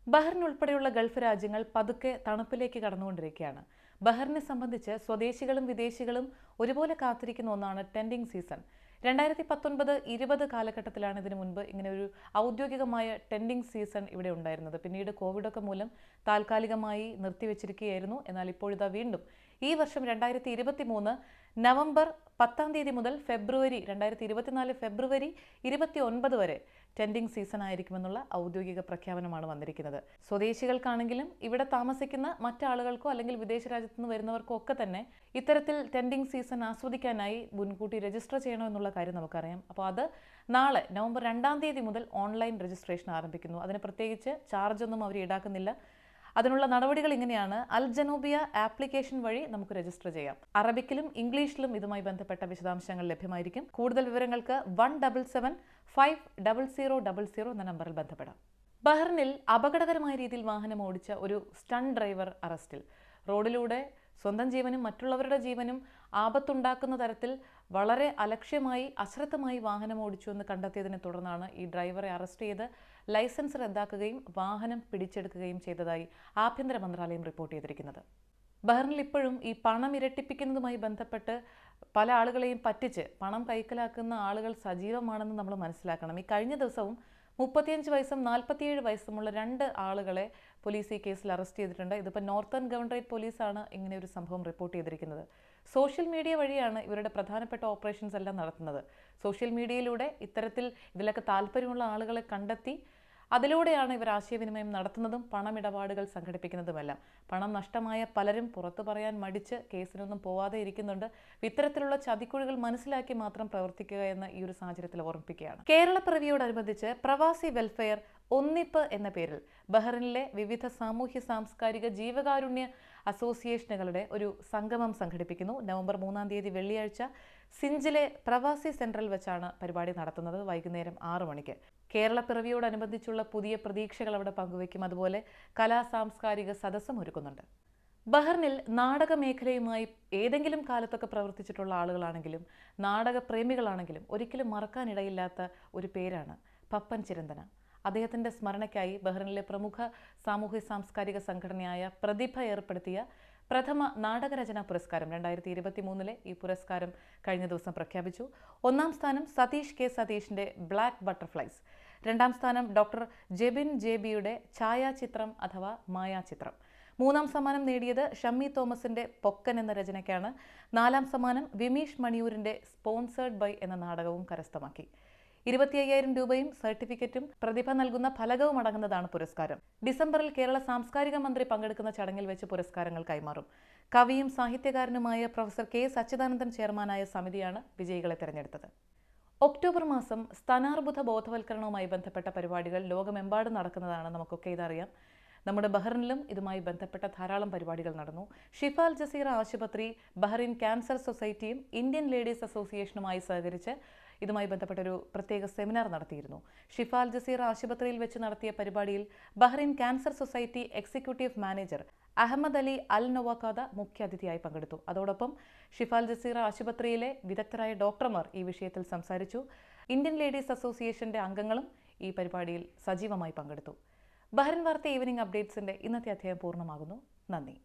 Bahrain ഉൾപ്പെടെയുള്ള Gulf രാജ്യങ്ങൾ പതുക്കെ തണുപ്പിലേക്ക് കടന്നുകൊണ്ടിരിക്കുകയാണ് ബഹ്റിനെ സംബന്ധിച്ച് സ്വദേശികളും വിദേശികളും ഒരുപോലെ കാത്തിരിക്കുന്ന ഒന്നാണ് ടെൻഡിങ് സീസൺ രണ്ടായിരത്തി പത്തൊൻപത് ഇരുപത് കാലഘട്ടത്തിലാണ് ഇതിനു മുൻപ് ഇങ്ങനെ ഒരു ഔദ്യോഗികമായ ടെൻഡിങ് സീസൺ ഇവിടെ ഉണ്ടായിരുന്നത് പിന്നീട് കോവിഡൊക്കെ മൂലം താൽക്കാലികമായി നിർത്തിവെച്ചിരിക്കുകയായിരുന്നു എന്നാൽ ഇപ്പോഴിതാ വീണ്ടും ഈ വർഷം രണ്ടായിരത്തി ഇരുപത്തി മൂന്ന് നവംബർ പത്താം തീയതി മുതൽ ഫെബ്രുവരി രണ്ടായിരത്തി ഇരുപത്തിനാല് ഫെബ്രുവരി ഇരുപത്തി ഒൻപത് വരെ ടെൻഡിങ് സീസൺ ആയിരിക്കുമെന്നുള്ള ഔദ്യോഗിക പ്രഖ്യാപനമാണ് വന്നിരിക്കുന്നത് സ്വദേശികൾക്കാണെങ്കിലും ഇവിടെ താമസിക്കുന്ന മറ്റാളുകൾക്കോ അല്ലെങ്കിൽ വിദേശ രാജ്യത്തു നിന്ന് വരുന്നവർക്കോ ഒക്കെ തന്നെ ഇത്തരത്തിൽ ടെൻഡിങ് സീസൺ ആസ്വദിക്കാനായി മുൻകൂട്ടി രജിസ്റ്റർ ചെയ്യണമെന്നുള്ള കാര്യം നമുക്കറിയാം അപ്പോൾ അത് നാളെ നവംബർ രണ്ടാം തീയതി മുതൽ ഓൺലൈൻ രജിസ്ട്രേഷൻ ആരംഭിക്കുന്നു അതിന് പ്രത്യേകിച്ച് ചാർജൊന്നും അവർ ഈടാക്കുന്നില്ല അതിനുള്ള നടപടികൾ ഇങ്ങനെയാണ് അൽ ജനൂബിയ ആപ്ലിക്കേഷൻ വഴി നമുക്ക് രജിസ്റ്റർ ചെയ്യാം അറബിക്കിലും ഇംഗ്ലീഷിലും ഇതുമായി ബന്ധപ്പെട്ട വിശദാംശങ്ങൾ ലഭ്യമായിരിക്കും കൂടുതൽ വിവരങ്ങൾക്ക് one double seven five double zero double zero എന്ന നമ്പറിൽ ബന്ധപ്പെടാം ബഹ്റിനിൽ അപകടകരമായ രീതിയിൽ വാഹനം ഓടിച്ച ഒരു സ്റ്റൺ ഡ്രൈവർ അറസ്റ്റിൽ റോഡിലൂടെ സ്വന്തം ജീവനും മറ്റുള്ളവരുടെ ജീവനും ആപത്തുണ്ടാക്കുന്ന തരത്തിൽ വളരെ അലക്ഷ്യമായി അശ്രദ്ധമായി വാഹനം ഓടിച്ചു എന്ന് കണ്ടെത്തിയതിനെ തുടർന്നാണ് ഈ ഡ്രൈവറെ അറസ്റ്റ് ചെയ്ത് ലൈസൻസ് റദ്ദാക്കുകയും വാഹനം പിടിച്ചെടുക്കുകയും ചെയ്തതായി ആഭ്യന്തര മന്ത്രാലയം റിപ്പോർട്ട് ചെയ്തിരിക്കുന്നത് ബഹ്റിനിൽ ഇപ്പോഴും ഈ പണം ഇരട്ടിപ്പിക്കുന്നതുമായി ബന്ധപ്പെട്ട് പല ആളുകളെയും പറ്റിച്ച് പണം കൈക്കലാക്കുന്ന ആളുകൾ സജീവമാണെന്ന് നമ്മൾ മനസ്സിലാക്കണം ഈ കഴിഞ്ഞ ദിവസവും മുപ്പത്തിയഞ്ച് വയസ്സും നാൽപ്പത്തിയേഴ് വയസ്സുമുള്ള രണ്ട് ആളുകളെ പോലീസ് ഈ കേസിൽ അറസ്റ്റ് ചെയ്തിട്ടുണ്ട് ഇതിപ്പോൾ നോർത്തേൺ ഗവൺറേറ്റ് പോലീസാണ് ഇങ്ങനെ ഒരു സംഭവം റിപ്പോർട്ട് ചെയ്തിരിക്കുന്നത് സോഷ്യൽ മീഡിയ വഴിയാണ് ഇവരുടെ പ്രധാനപ്പെട്ട ഓപ്പറേഷൻസ് എല്ലാം നടത്തുന്നത് സോഷ്യൽ മീഡിയയിലൂടെ ഇത്തരത്തിൽ ഇതിലൊക്കെ താല്പര്യമുള്ള ആളുകളെ കണ്ടെത്തി അതിലൂടെയാണ് ഇവർ ആശയവിനിമയം നടത്തുന്നതും പണമിടപാടുകൾ സംഘടിപ്പിക്കുന്നതുമെല്ലാം പണം നഷ്ടമായ പലരും പുറത്തു പറയാൻ മടിച്ച് കേസിനൊന്നും പോവാതെ ഇരിക്കുന്നുണ്ട് ഇത്തരത്തിലുള്ള ചതിക്കുഴികൾ മനസ്സിലാക്കി മാത്രം പ്രവർത്തിക്കുക എന്ന് ഈ ഒരു സാഹചര്യത്തിൽ ഓർമ്മിപ്പിക്കുകയാണ് കേരളപ്പിറവിയോടനുബന്ധിച്ച് പ്രവാസി വെൽഫെയർ ഒന്നിപ്പ് എന്ന പേരിൽ ബഹ്റിനിലെ വിവിധ സാമൂഹ്യ സാംസ്കാരിക ജീവകാരുണ്യ അസോസിയേഷനുകളുടെ ഒരു സംഗമം സംഘടിപ്പിക്കുന്നു നവംബർ മൂന്നാം തീയതി വെള്ളിയാഴ്ച സിഞ്ചിലെ പ്രവാസി സെൻട്രൽ വെച്ചാണ് പരിപാടി നടത്തുന്നത് വൈകുന്നേരം ആറു മണിക്ക് കേരളപ്പിറവിയോടനുബന്ധിച്ചുള്ള പുതിയ പ്രതീക്ഷകൾ അവിടെ പങ്കുവയ്ക്കും അതുപോലെ കലാ സാംസ്കാരിക സദസ്സും ഒരുക്കുന്നുണ്ട് ബഹ്റിനിൽ നാടക മേഖലയുമായി ഏതെങ്കിലും കാലത്തൊക്കെ പ്രവർത്തിച്ചിട്ടുള്ള ആളുകളാണെങ്കിലും നാടക പ്രേമികളാണെങ്കിലും ഒരിക്കലും മറക്കാനിടയില്ലാത്ത ഒരു പേരാണ് പപ്പൻ ചിരന്തന അദ്ദേഹത്തിൻ്റെ സ്മരണയ്ക്കായി ബഹ്റിനിലെ പ്രമുഖ സാമൂഹ്യ സാംസ്കാരിക സംഘടനയായ പ്രതിഭ ഏർപ്പെടുത്തിയ പ്രഥമ നാടകരചനാ പുരസ്കാരം രണ്ടായിരത്തി ഇരുപത്തി മൂന്നിലെ ഈ പുരസ്കാരം കഴിഞ്ഞ ദിവസം പ്രഖ്യാപിച്ചു ഒന്നാം സ്ഥാനം സതീഷ് കെ സതീഷിൻ്റെ ബ്ലാക്ക് ബട്ടർഫ്ലൈസ് രണ്ടാം സ്ഥാനം ഡോക്ടർ ജെബിൻ ജേബിയുടെ ഛായാചിത്രം അഥവാ മായാചിത്രം മൂന്നാം സമ്മാനം നേടിയത് ഷമ്മി തോമസിന്റെ പൊക്കൻ എന്ന രചനയ്ക്കാണ് നാലാം സമ്മാനം വിമീഷ് മണിയൂരിന്റെ സ്പോൺസേഡ് ബൈ എന്ന നാടകവും കരസ്ഥമാക്കി ഇരുപത്തി അയ്യായിരം രൂപയും സർട്ടിഫിക്കറ്റും പ്രതിഭ നൽകുന്ന ഫലകവും അടങ്ങുന്നതാണ് പുരസ്കാരം ഡിസംബറിൽ കേരള സാംസ്കാരിക മന്ത്രി പങ്കെടുക്കുന്ന ചടങ്ങിൽ വെച്ച് പുരസ്കാരങ്ങൾ കൈമാറും കവിയും സാഹിത്യകാരനുമായ പ്രൊഫസർ കെ സച്ചിദാനന്ദൻ ചെയർമാനായ സമിതിയാണ് വിജയികളെ തെരഞ്ഞെടുത്തത് ഒക്ടോബർ മാസം സ്ഥാനാർബുദ ബോധവൽക്കരണവുമായി ബന്ധപ്പെട്ട പരിപാടികൾ ലോകമെമ്പാടും നടക്കുന്നതാണ് നമുക്കൊക്കെ ഇതറിയാം നമ്മുടെ ബഹ്റിനിലും ഇതുമായി ബന്ധപ്പെട്ട ധാരാളം പരിപാടികൾ നടന്നു ഷിഫാൽ ജസീറ ആശുപത്രി ബഹ്റിൻ ക്യാൻസർ സൊസൈറ്റിയും ഇന്ത്യൻ ലേഡീസ് അസോസിയേഷനുമായി സഹകരിച്ച് ഇതുമായി ബന്ധപ്പെട്ടൊരു പ്രത്യേക സെമിനാർ നടത്തിയിരുന്നു ഷിഫാൽ ജസീറ ആശുപത്രിയിൽ വെച്ച് നടത്തിയ പരിപാടിയിൽ Bahrain cancer society executive manager Ahmed Ali Al നൊവാക്കാദ മുഖ്യാതിഥിയായി പങ്കെടുത്തു അതോടൊപ്പം ഷിഫാൽ ജസീറ ആശുപത്രിയിലെ വിദഗ്ധരായ ഡോക്ടർമാർ ഈ വിഷയത്തിൽ സംസാരിച്ചു ഇന്ത്യൻ ലേഡീസ് അസോസിയേഷന്റെ അംഗങ്ങളും ഈ പരിപാടിയിൽ സജീവമായി പങ്കെടുത്തു ബഹ്റിൻ വാർത്ത ഈവനിംഗ് അപ്ഡേറ്റ്സിന്റെ ഇന്നത്തെ അധ്യായം പൂർണ്ണമാകുന്നു നന്ദി